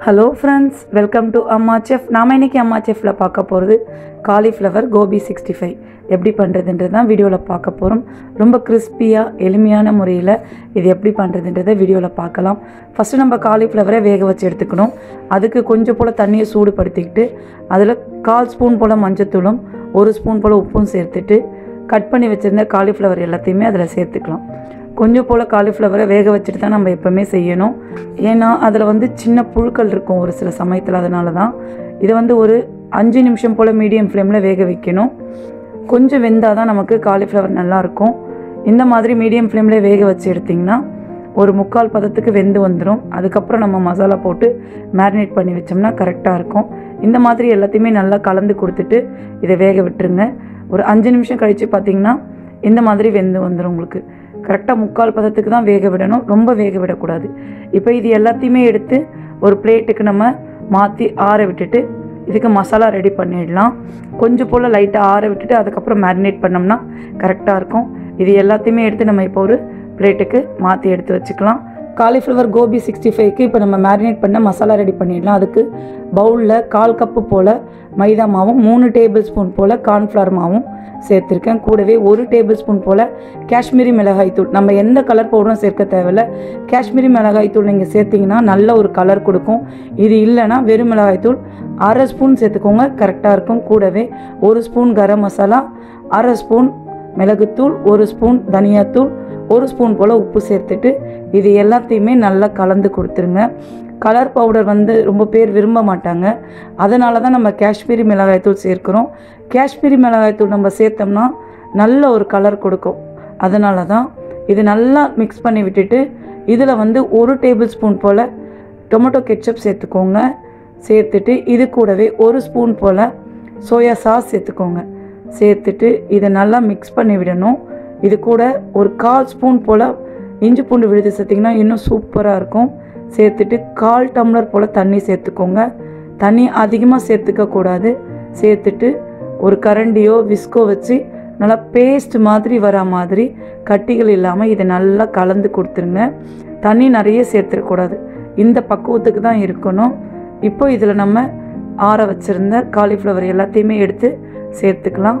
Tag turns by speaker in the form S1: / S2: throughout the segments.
S1: hello friends welcome to Amma chef நாம் இன்னைக்கு அம்மா செஃப்பில் பார்க்க போகிறது காலிஃப்ளவர் கோபி சிக்ஸ்டி ஃபைவ் எப்படி பண்ணுறதுன்றது தான் வீடியோவில் பார்க்க போகிறோம் ரொம்ப கிறிஸ்பியாக எளிமையான முறையில் இது எப்படி பண்ணுறதுன்றதை வீடியோவில் பார்க்கலாம் ஃபஸ்ட்டு நம்ம காலிஃப்ளவரை வேக வச்சு எடுத்துக்கணும் அதுக்கு கொஞ்சம் போல் தண்ணியை சூடுபடுத்திக்கிட்டு அதில் கால் ஸ்பூன் போல் மஞ்சத்தூளும் ஒரு ஸ்பூன் போல் உப்பும் சேர்த்துட்டு கட் பண்ணி வச்சுருந்த காலிஃப்ளவர் எல்லாத்தையுமே அதில் சேர்த்துக்கலாம் கொஞ்சம் போல் காலிஃப்ளவரை வேக வச்சுட்டு தான் நம்ம எப்போவுமே செய்யணும் ஏன்னா அதில் வந்து சின்ன புழுக்கள் இருக்கும் ஒரு சில சமயத்தில் அதனால தான் இதை வந்து ஒரு அஞ்சு நிமிஷம் போல் மீடியம் ஃப்ளேமில் வேக வைக்கணும் கொஞ்சம் வெந்தால் தான் நமக்கு காலிஃப்ளவர் நல்லாயிருக்கும் இந்த மாதிரி மீடியம் ஃப்ளேமில் வேக வச்சு எடுத்திங்கன்னா ஒரு முக்கால் பதத்துக்கு வெந்து வந்துடும் அதுக்கப்புறம் நம்ம மசாலா போட்டு மேரினேட் பண்ணி வச்சோம்னா கரெக்டாக இருக்கும் இந்த மாதிரி எல்லாத்தையுமே நல்லா கலந்து கொடுத்துட்டு இதை வேக விட்டுருங்க ஒரு அஞ்சு நிமிஷம் கழித்து பார்த்திங்கன்னா இந்த மாதிரி வெந்து வந்துடும் உங்களுக்கு கரெக்டாக முக்கால் பதத்துக்கு தான் வேக விடணும் ரொம்ப வேக விடக்கூடாது இப்போ இது எல்லாத்தையுமே எடுத்து ஒரு பிளேட்டுக்கு நம்ம மாற்றி ஆற விட்டுட்டு இதுக்கு மசாலா ரெடி பண்ணிடலாம் கொஞ்சம் போல் லைட்டாக ஆற விட்டுட்டு அதுக்கப்புறம் மேரினேட் பண்ணோம்னா கரெக்டாக இருக்கும் இது எல்லாத்தையுமே எடுத்து நம்ம இப்போ ஒரு பிளேட்டுக்கு மாற்றி எடுத்து வச்சுக்கலாம் காலிஃப்ளவர் கோபி சிக்ஸ்டி ஃபைவ்க்கு இப்போ நம்ம மேரினேட் பண்ண மசாலா ரெடி பண்ணிடலாம் அதுக்கு பவுலில் கால் கப்பு போல் மைதா மாவும் மூணு டேபிள் ஸ்பூன் போல் கார்ன்ஃப்ளவர் மாவும் சேர்த்துருக்கேன் கூடவே ஒரு டேபிள் ஸ்பூன் போல் காஷ்மீரி மிளகாய் தூள் நம்ம எந்த கலர் பவுடரும் சேர்க்க தேவையில்ல காஷ்மீரி மிளகாய் தூள் நீங்கள் சேர்த்திங்கன்னா நல்ல ஒரு கலர் கொடுக்கும் இது இல்லைன்னா வெறும் மிளகாய் தூள் அரை ஸ்பூன் சேர்த்துக்கோங்க கரெக்டாக இருக்கும் கூடவே ஒரு ஸ்பூன் கரம் மசாலா அரை ஸ்பூன் மிளகுத்தூள் ஒரு ஸ்பூன் தனியாத்தூள் ஒரு ஸ்பூன் போல் உப்பு சேர்த்துட்டு இது எல்லாத்தையுமே நல்லா கலந்து கொடுத்துருங்க கலர் பவுடர் வந்து ரொம்ப பேர் விரும்ப மாட்டாங்க அதனால தான் நம்ம காஷ்மீரி மிளகாய்த்தூள் சேர்க்குறோம் காஷ்மீரி மிளகாய்த்தூள் நம்ம சேர்த்தோம்னா நல்ல ஒரு கலர் கொடுக்கும் அதனால தான் இது நல்லா மிக்ஸ் பண்ணி விட்டுட்டு இதில் வந்து ஒரு டேபிள் ஸ்பூன் போல் டொமேட்டோ கெச்சப் சேர்த்துக்கோங்க சேர்த்துட்டு இது கூடவே ஒரு ஸ்பூன் போல் சோயா சாஸ் சேர்த்துக்கோங்க சேர்த்துட்டு இதை நல்லா மிக்ஸ் பண்ணி விடணும் இது கூட ஒரு கால் ஸ்பூன் போல் இஞ்சி பூண்டு விழுது சேர்த்திங்கன்னா இன்னும் சூப்பராக இருக்கும் சேர்த்துட்டு கால் டம்ளர் போல் தண்ணி சேர்த்துக்கோங்க தண்ணி அதிகமாக சேர்த்துக்க கூடாது சேர்த்துட்டு ஒரு கரண்டியோ விஸ்கோ வச்சு நல்லா பேஸ்ட் மாதிரி வர மாதிரி கட்டிகள் இல்லாமல் இதை நல்லா கலந்து கொடுத்துருங்க தண்ணி நிறைய சேர்த்துடக்கூடாது இந்த பக்குவத்துக்கு தான் இருக்கணும் இப்போ இதில் நம்ம ஆற வச்சுருந்த காலிஃப்ளவர் எல்லாத்தையுமே எடுத்து சேர்த்துக்கலாம்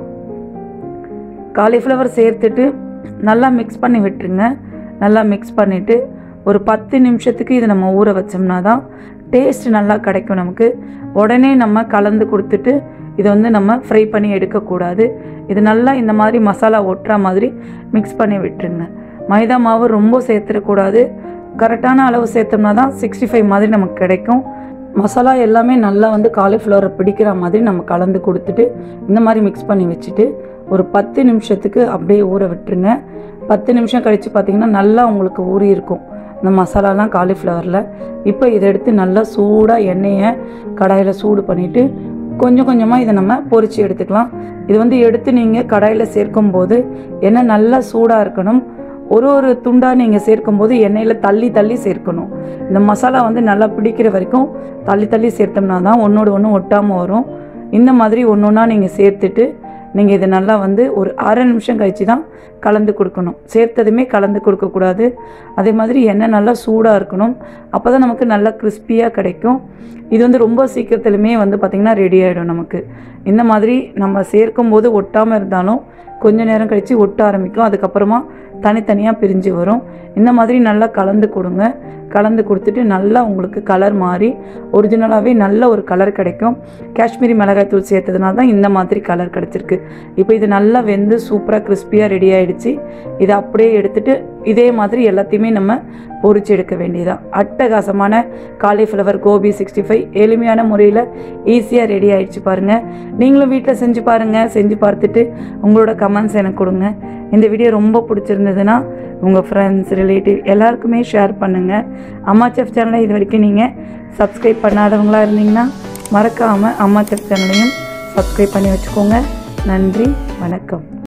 S1: காலிஃப்ளவர் சேர்த்துட்டு நல்லா மிக்ஸ் பண்ணி விட்டுருங்க நல்லா மிக்ஸ் பண்ணிவிட்டு ஒரு பத்து நிமிஷத்துக்கு இதை நம்ம ஊற வச்சோம்னா தான் டேஸ்ட் நல்லா கிடைக்கும் நமக்கு உடனே நம்ம கலந்து கொடுத்துட்டு இதை வந்து நம்ம ஃப்ரை பண்ணி எடுக்கக்கூடாது இது நல்லா இந்த மாதிரி மசாலா ஒட்டுற மாதிரி மிக்ஸ் பண்ணி விட்டுருங்க மைதா மாவு ரொம்ப சேர்த்துடக்கூடாது கரெக்டான அளவு சேர்த்தோம்னா தான் சிக்ஸ்டி ஃபைவ் மாதிரி நமக்கு கிடைக்கும் மசாலா எல்லாமே நல்லா வந்து காலிஃப்ளவரை பிடிக்கிற மாதிரி நம்ம கலந்து கொடுத்துட்டு இந்த மாதிரி மிக்ஸ் பண்ணி வச்சுட்டு ஒரு பத்து நிமிஷத்துக்கு அப்படியே ஊற விட்டுருங்க பத்து நிமிஷம் கழித்து பார்த்திங்கன்னா நல்லா உங்களுக்கு ஊறி இருக்கும் இந்த மசாலாலாம் காலிஃப்ளவரில் இப்போ இதை எடுத்து நல்லா சூடாக எண்ணெயை கடாயில் சூடு பண்ணிவிட்டு கொஞ்சம் கொஞ்சமாக இதை நம்ம பொரித்து எடுத்துக்கலாம் இது வந்து எடுத்து நீங்கள் கடாயில் சேர்க்கும் போது எண்ணெய் நல்லா சூடாக இருக்கணும் ஒரு ஒரு துண்டாக நீங்கள் சேர்க்கும்போது எண்ணெயில் தள்ளி தள்ளி சேர்க்கணும் இந்த மசாலா வந்து நல்லா பிடிக்கிற வரைக்கும் தள்ளி தள்ளி சேர்த்தோம்னா தான் ஒன்றோடு ஒன்று ஒட்டாமல் வரும் இந்த மாதிரி ஒன்று ஒன்றா நீங்கள் சேர்த்துட்டு நீங்கள் இதை நல்லா வந்து ஒரு அரை நிமிஷம் கழித்து தான் கலந்து கொடுக்கணும் சேர்த்ததுமே கலந்து கொடுக்கக்கூடாது அதே மாதிரி எண்ணெய் நல்லா சூடாக இருக்கணும் அப்போ தான் நமக்கு நல்லா கிறிஸ்பியாக கிடைக்கும் இது வந்து ரொம்ப சீக்கிரத்துலையுமே வந்து பார்த்திங்கன்னா ரெடி ஆகிடும் நமக்கு இந்த மாதிரி நம்ம சேர்க்கும் போது ஒட்டாமல் இருந்தாலும் கொஞ்ச நேரம் கழித்து ஒட்ட ஆரம்பிக்கும் அதுக்கப்புறமா தனித்தனியாக பிரிஞ்சு வரும் இந்த மாதிரி நல்லா கலந்து கொடுங்க கலந்து கொடுத்துட்டு நல்லா உங்களுக்கு கலர் மாறி ஒரிஜினலாகவே நல்ல ஒரு கலர் கிடைக்கும் காஷ்மீரி மிளகாய் தூள் சேர்த்ததுனால தான் இந்த மாதிரி கலர் கிடச்சிருக்கு இப்போ இது நல்லா வெந்து சூப்பராக கிறிஸ்பியாக ரெடி ஆகிடுச்சு இதை அப்படியே எடுத்துகிட்டு இதே மாதிரி எல்லாத்தையுமே நம்ம பொரிச்சு எடுக்க வேண்டியதான் அட்டகாசமான காலிஃப்ளவர் கோபி சிக்ஸ்டி ஃபைவ் எளிமையான முறையில் ஈஸியாக ரெடி ஆகிடுச்சு பாருங்கள் நீங்களும் வீட்டில் செஞ்சு பாருங்கள் செஞ்சு பார்த்துட்டு உங்களோட கமெண்ட்ஸ் எனக்கு கொடுங்க இந்த வீடியோ ரொம்ப பிடிச்சிருந்ததுன்னா உங்கள் ஃப்ரெண்ட்ஸ் ரிலேட்டிவ் எல்லாருக்குமே ஷேர் பண்ணுங்கள் அம்மா செஃப் சேனலை இது வரைக்கும் நீங்கள் சப்ஸ்கிரைப் பண்ணாதவங்களாக இருந்தீங்கன்னா மறக்காமல் அம்மா செஃப் சேனலையும் சப்ஸ்கிரைப் பண்ணி வச்சுக்கோங்க நன்றி வணக்கம்